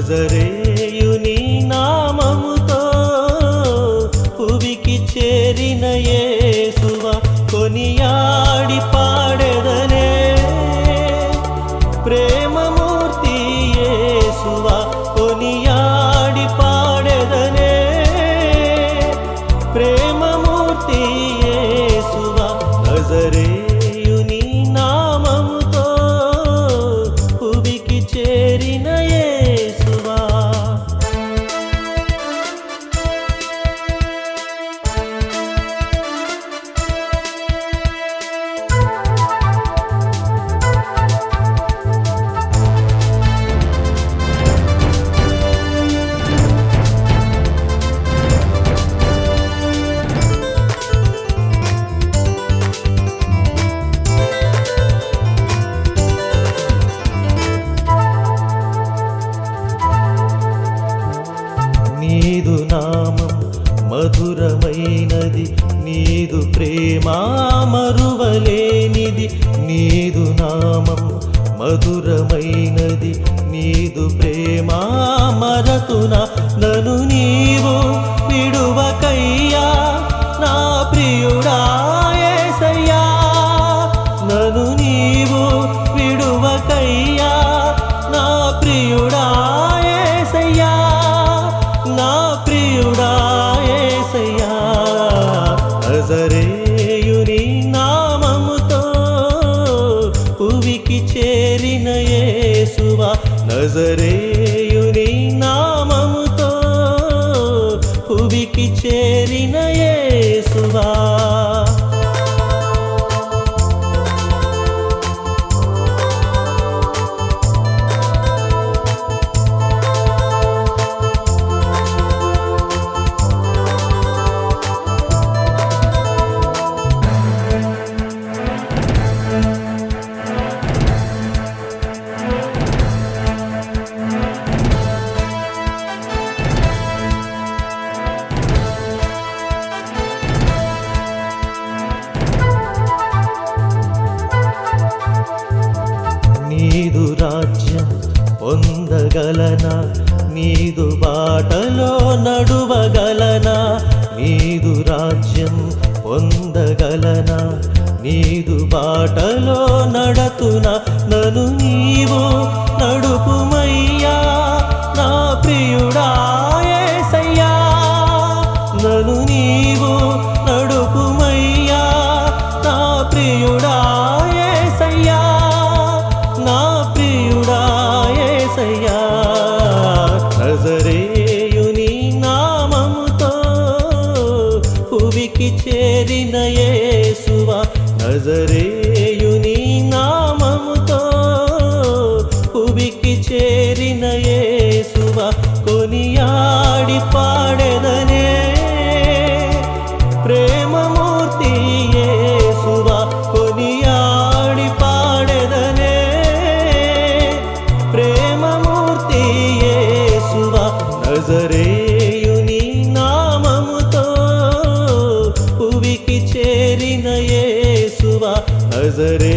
నజరేయుని నామముతో పువికి చేరిన యేసువ కొనియాడి పాడెదనే ప్రేమమూర్తి యేసువ కొనియాడి పాడెదనే ప్రేమమూర్తి యేసువ నజరేయుని నామముతో పువికి చేరిన యేసువా నీదు నామం మధురమైనది నీదు ప్రేమ మరువలేనిది నీదు నామం మధురమైనది నీదు ప్రేమ మరతున నను నీవు విడువకయ్యా నా ప్రియుడా యేసయ్యా నను నీవు విడువకయ్యా నా ప్రియుడా యేసయ్యా నా ప్రియుడా యేసయ్యా నజరేయుని నామముతో పువికి చేరిన యేసువా నజరేయుని నామముతో పువికి చేరిన యేసువా నీదు రాజ్యం పొందగలనా నీదు బాటలో నడువగలనా నీదు రాజ్యం పొందగలనా నీదు బాటలో నడతున నను నీవు నడుపుమయ్యా నా ప్రియుడా యేసయ్యా నను నీవు నడుపుమయ్యా నా ప్రియుడా యేసయ్యా నా ప్రియుడా యేసయ్యా నజరేయుని నామముతో పువికి చేరిన యేసువా నజరేయుని నామముతో పువికి చేరిన యేసువా కొనియాడి పాడెదనే ప్రేమమూర్తి యేసువా కొనియాడి పాడెదనే ప్రేమమూర్తి యేసువా నజరేయుని నామముతో పువికి చేరిన యేసువా నజరే